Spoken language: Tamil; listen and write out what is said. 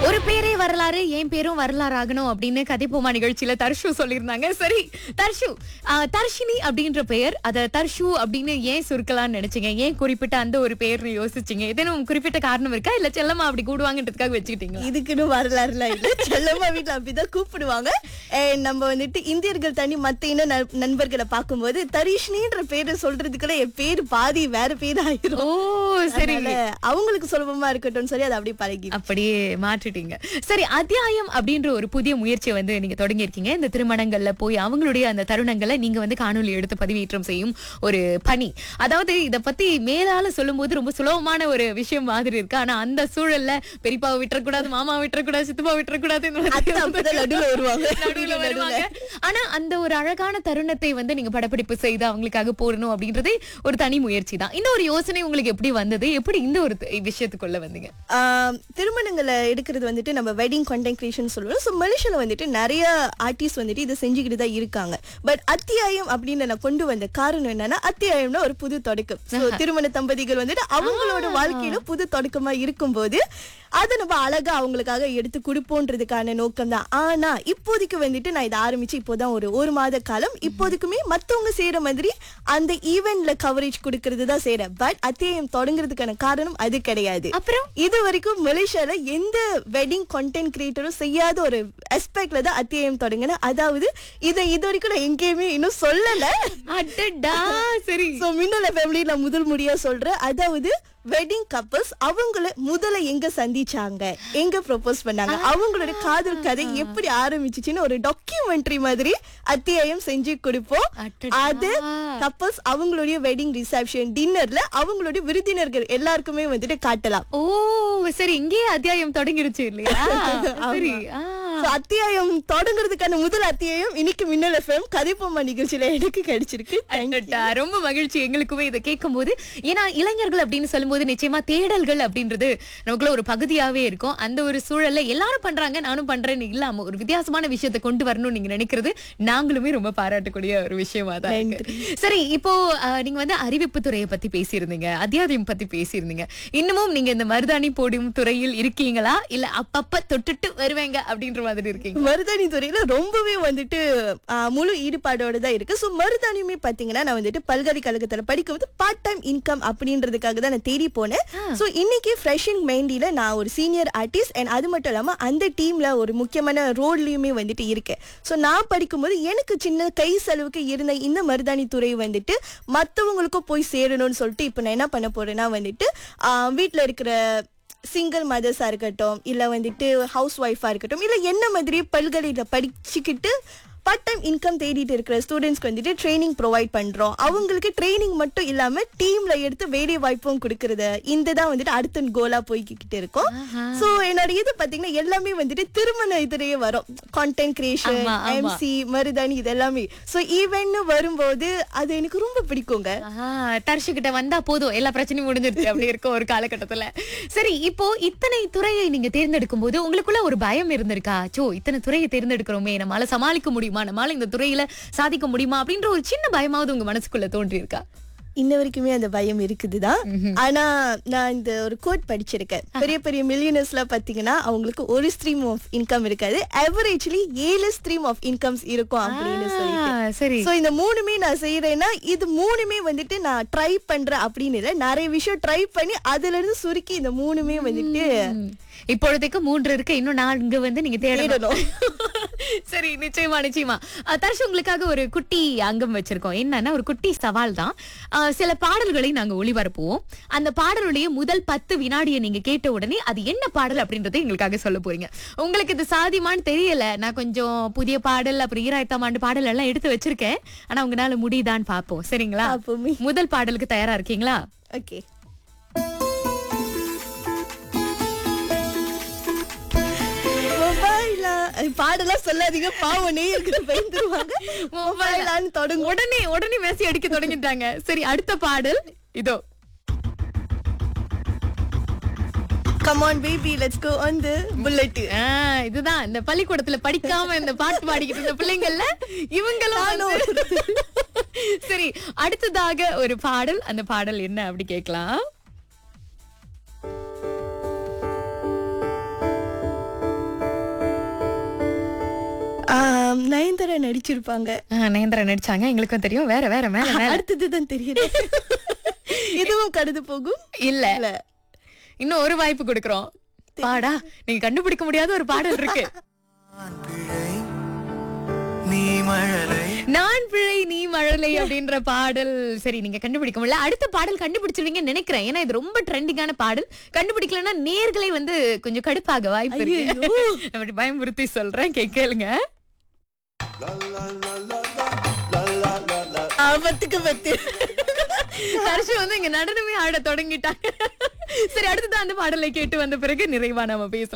ஒரு பேரே வரலாறு என் பேரும் வரலாறு ஆகணும் அப்படின்னு கதைப்போமா நிகழ்ச்சியில தர்ஷு சொல்லியிருந்தாங்க சரி தர்ஷு ஆ, தர்ஷினி அப்படின்ற பெயர் அத தர்ஷு அப்படின்னு ஏன் சுருக்கலாம்னு நினைச்சீங்க ஏன் குறிப்பிட்ட அந்த ஒரு பெயர்னு யோசிச்சீங்க ஏதேனும் குறிப்பிட்ட காரணம் இருக்கா இல்ல செல்லம்மா அப்படி கூடுவாங்கன்றதுக்காக வச்சுக்கிட்டீங்களா இதுக்குன்னு வரலாறுலாம் இல்ல செல்லம்மா வீட்டுல அப்படிதான் கூப்பிடுவாங்க And நம்ம வந்துட்டு இந்தியர்கள் தனி மத்த இன ந- நண்பர்களை பார்க்கும்போது தரிஷ்ணின்ற பேரு சொல்றதுக்குள்ள என் பேரு பாதி வேற பேர் ஓ ஆயிரும் சரி அதனால அவங்களுக்கு சுலபமா இருக்கட்டும்னு சொல்லி அதை அப்படியே பழகி அப்படியே மாற்றிட்டீங்க சரி அத்தியாயம் அப்படின்ற ஒரு புதிய முயற்சியை வந்து நீங்க தொடங்கி இருக்கீங்க இந்த திருமணங்கள்ல போய் அவங்களுடைய அந்த தருணங்களை நீங்க வந்து காணொலி எடுத்து பதிவேற்றம் செய்யும் ஒரு பணி அதாவது இத பத்தி மேலால சொல்லும்போது ரொம்ப சுலபமான ஒரு விஷயம் மாதிரி இருக்கு ஆனா அந்த சூழல்ல பெரியப்பாவை விட்டுறக்கூடாது மாமா விட்டுறக்கூடாது சித்தப்பா விட்டுறக்கூடாது இந்த மாதிரி அத்தை அப்பதான் நடுவுல வருவாங்க. நடுவுல வருவாங்க ஆனா அந்த ஒரு அழகான தருணத்தை வந்து நீங்க படப்பிடிப்பு செய்து அவங்களுக்காக போடணும் அப்படின்றதே ஒரு தனி முயற்சி தான் இந்த ஒரு யோசனை உங்களுக்கு எப்படி வந்தது எப்படி இந்த ஒரு த- விஷயத்துக்குள்ள வந்தீங்க ஆம், திருமணங்களை எடுக்கிறது வந்துட்டு நம்ம வெட்டிங் கண்டென்ட் கிரியேஷன் சொல்லுவோம் ஸோ மலேசியால வந்துட்டு நிறைய ஆர்டிஸ்ட் வந்துட்டு இதை செஞ்சுக்கிட்டு தான் இருக்காங்க பட் அத்தியாயம் அப்படின்னு நான் கொண்டு வந்த காரணம் என்னன்னா அத்தியாயம்னா ஒரு புது தொடக்கம் ஸோ திருமண தம்பதிகள் வந்துட்டு அவங்களோட வாழ்க்கையில புது தொடக்கமா இருக்கும்போது அதை நம்ம அழகா அவங்களுக்காக எடுத்து கொடுப்போன்றதுக்கான நோக்கம் தான் ஆனா இப்போதைக்கு வந்துட்டு நான் இதை ஆரம்பிச்சு இப்போதான் ஒரு ஒரு மாத காலம் இப்போதைக்குமே மத்தவங்க செய்யற மாதிரி அந்த ஈவென்ட்ல கவரேஜ் கொடுக்கறது தான் செய்யறேன் பட் அத்தியாயம் தொடங்குறதுக்கான காரணம் அது கிடையாது அப்புறம் இது வரைக்கும் மலேசியால எந்த வெட்டிங் கண்டென்ட் கிரியேட்டரும் செய்யாத ஒரு அஸ்பெக்ட்ல தான் அத்தியாயம் தொடங்கின அதாவது இதை இது வரைக்கும் நான் எங்கேயுமே இன்னும் சொல்லல அடடா சரி சோ மின்னல ஃபேமிலி நான் முதல் முறையா சொல்றேன் அதாவது வெட்டிங் கப்பல்ஸ் அவங்கள முதல்ல எங்க சந்திச்சாங்க எங்க ப்ரொபோஸ் பண்ணாங்க அவங்களோட காதல் கதை எப்படி ஆரம்பிச்சுச்சுன்னு ஒரு டாக்குமெண்ட்ரி மாதிரி அத்தியாயம் செஞ்சு கொடுப்போம் அடடா. அது கப்பல்ஸ் அவங்களுடைய வெட்டிங் ரிசப்ஷன் டின்னர்ல அவங்களுடைய விருந்தினர்கள் எல்லாருக்குமே வந்துட்டு காட்டலாம் ஓ சரி இங்கேயே அத்தியாயம் தொடங்கிருச்சு இல்லையா சரி ஆ. So, அத்தியாயம் தொடங்குறதுக்கான முதல் அத்தியாயம் இன்னைக்கு மின்னல் எஃப்எம் கதைப்பொம்மா நிகழ்ச்சியில எனக்கு கிடைச்சிருக்கு Thank you. அடடா, ரொம்ப மகிழ்ச்சி எங்களுக்குமே இதை கேட்கும் போது ஏன்னா இளைஞர்கள் அப்படின்னு சொல்லும்போது நிச்சயமா தேடல்கள் அப்படின்றது நமக்குள்ள ஒரு பகுதியாவே இருக்கும் அந்த ஒரு சூழல்ல எல்லாரும் பண்றாங்க நானும் பண்றேன்னு இல்லாம ஒரு வித்தியாசமான விஷயத்தை கொண்டு வரணும்னு நீங்க நினைக்கிறது நாங்களுமே ரொம்ப பாராட்டக்கூடிய ஒரு விஷயமா தான் இருக்கு. சரி இப்போ அஹ், நீங்க வந்து அறிவிப்பு துறையை பத்தி பேசியிருந்தீங்க அத்தியாயம் பத்தி பேசியிருந்தீங்க இன்னமும் நீங்க இந்த மருதாணி போடும் துறையில் இருக்கீங்களா இல்ல அப்பப்ப தொட்டுட்டு வருவேங்க அப்படின்ற மாதிரி இருக்கீங்க மருதாணி துறையில ரொம்பவே வந்துட்டு ஆ, முழு ஈடுபாடோட தான் இருக்கு சோ மருதாணியுமே பாத்தீங்கன்னா நான் வந்துட்டு பல்கலைக்கழகத்துல படிக்கும்போது பார்ட் டைம் இன்கம் அப்படின்றதுக்காக தான் நான் தேடி போனேன் சோ இன்னைக்கு ஃப்ரெஷிங் மெஹந்தில நான் ஒரு சீனியர் ஆர்டிஸ்ட் அண்ட் அது மட்டும் இல்லாம அந்த டீம்ல ஒரு முக்கியமான ரோல்லையுமே வந்துட்டு இருக்கேன் சோ நான் படிக்கும்போது எனக்கு சின்ன கை செலவுக்கு இருந்த இந்த மருதாணி துறை வந்துட்டு மத்தவங்களுக்கும் போய் சேரணும்னு சொல்லிட்டு இப்போ நான் என்ன பண்ண போறேன்னா வந்துட்டு ஆ, வீட்ல இருக்கிற சிங்கிள் மதர்ஸா இருக்கட்டும் இல்ல வந்துட்டு ஹவுஸ் ஒய்ஃபா இருக்கட்டும் இல்ல என்ன மாதிரி பல்கலையில படிச்சுக்கிட்டு பார்ட் டைம் இன்கம் தேடிட்டு இருக்கிற ஸ்டூடெண்ட்ஸ்க்கு வந்துட்டு ட்ரைனிங் ப்ரொவைட் பண்றோம் அவங்களுக்கு ட்ரைனிங் மட்டும் இல்லாம டீம்ல எடுத்து வேலை வாய்ப்பும் கொடுக்கறது இந்த தான் வந்துட்டு அடுத்த கோலா போய்கிட்டு இருக்கோம் சோ என்னோட இது பாத்தீங்கன்னா எல்லாமே வந்துட்டு திருமண இதுலயே வரும் கான்டென்ட் கிரியேஷன் ஆமா, ஆமா. எம்சி மருதாணி இது எல்லாமே சோ ஈவென்ட்னு வரும்போது அது எனக்கு ரொம்ப பிடிக்குங்க தர்ஷு கிட்ட வந்தா போதும் எல்லா பிரச்சனையும் முடிஞ்சிருச்சு அப்படி இருக்க ஒரு காலகட்டத்துல சரி இப்போ இத்தனை துறையை நீங்க தேர்ந்தெடுக்கும் போது உங்களுக்குள்ள ஒரு பயம் இருந்திருக்கா சோ இத்தனை துறையை தேர்ந்தெடுக்கிறோமே நம்மளால சமாளிக்க முடியுமா நம்மளால இந்த துறையில சாதிக்க முடியுமா அப்படின்ற ஒரு சின்ன பயமாவது உங்க மனசுக்குள்ள தோன்றி இருக்கா இன்ன வரைக்குமே அந்த பயம் இருக்குதுதான் ஆனா நான் இந்த ஒரு கோட் படிச்சிருக்கேன் பெரிய பெரிய மில்லியனர்ஸ்ல பாத்தீங்கன்னா அவங்களுக்கு ஒரு ஸ்ட்ரீம் ஆஃப் இன்கம் இருக்காது அவரேஜ்லி ஏழு ஸ்ட்ரீம் ஆஃப் இன்கம்ஸ் இருக்கும் அப்படின்னு சொல்லிட்டு சரி சோ இந்த மூணுமே நான் செய்யறேன்னா இது மூணுமே வந்துட்டு நான் ட்ரை பண்றேன் அப்படின்னு இல்ல நிறைய விஷயம் ட்ரை பண்ணி அதுல இருந்து சுருக்கி இந்த மூணுமே வந்துட்டு ம். இப்பொழுதைக்கு மூன்று இருக்கு இன்னும் நான்கு வந்து நீங்க தேடணும் தேடணும். சரி நிச்சயமா நிச்சயமா அஹ், தர்ஷ் உங்களுக்காக ஒரு குட்டி அங்கம் வச்சிருக்கோம் என்னன்னா ஒரு குட்டி சவால் தான் அஹ், சில பாடல்களை நாங்க ஒளிபரப்புவோம் அந்த பாடலுடைய முதல் பத்து வினாடியை நீங்க கேட்ட உடனே அது என்ன பாடல் அப்படின்றத எங்களுக்காக சொல்ல போறீங்க உங்களுக்கு இது சாதியமான்னு தெரியல நான் கொஞ்சம் புதிய பாடல் அப்புறம் ஈராயிரத்தாம் ஆண்டு பாடல் எல்லாம் எடுத்து வச்சிருக்கேன் ஆனா உங்களால முடியுதான்னு பாப்போம் சரிங்களா பாப்போமே. முதல் பாடலுக்கு தயாரா இருக்கீங்களா ஓகே மொபைலா பாடலாம் சொல்லாதீங்க பாவம் நேயருக்கு பயந்துருவாங்க மொபைலான்னு தொடங்கும் உடனே உடனே மெசேஜ் அடிக்க தொடங்கிட்டாங்க சரி அடுத்த பாடல் இதோ come on baby let's go on the bullet ஆ, இதுதான் இந்த பள்ளிக்கூடத்துல படிக்காம இந்த பாட்டு பாடிக்கிட்டு இருந்த பிள்ளைங்கள்ல இவங்களும் வந்து- சரி அடுத்ததாக ஒரு பாடல் அந்த பாடல் என்ன அப்படி கேட்கலாம் நயன்தாரா நடிச்சிருப்பாங்க ஆ, நயன்தாரா நடிச்சாங்க எங்களுக்கும் தெரியும் வேற வேற மேல மேல அடுத்ததுதான் தெரியுது இதுவும் கடந்து போகும் இல்ல இல்ல இன்னும் ஒரு வாய்ப்பு கொடுக்கறோம் பாடா நீங்க கண்டுபிடிக்க முடியாத ஒரு பாடல் இருக்கு நான் பிழை நீ மழலை நான் பிழை நீ மழலை அப்படின்ற பாடல் சரி நீங்க கண்டுபிடிக்க முடியல அடுத்த பாடல் கண்டுபிடிச்சிருவீங்கன்னு நினைக்கிறேன் ஏன்னா இது ரொம்ப ட்ரெண்டிங்கான பாடல் கண்டுபிடிக்கலன்னா நேர்களை வந்து கொஞ்சம் கடுப்பாக வாய்ப்பு இருக்கு ஐயையோ. அப்படி பயமுறுத்தி சொல்றேன் கே- கேளுங்க பத்துக்கு பத்து தர்ஷி வந்து இங்க நடனமே ஆட தொடங்கிட்டாங்க சரி அடுத்ததான் அந்த பாடலை கேட்டு வந்த பிறகு நிறைவா நாம பேசலாம்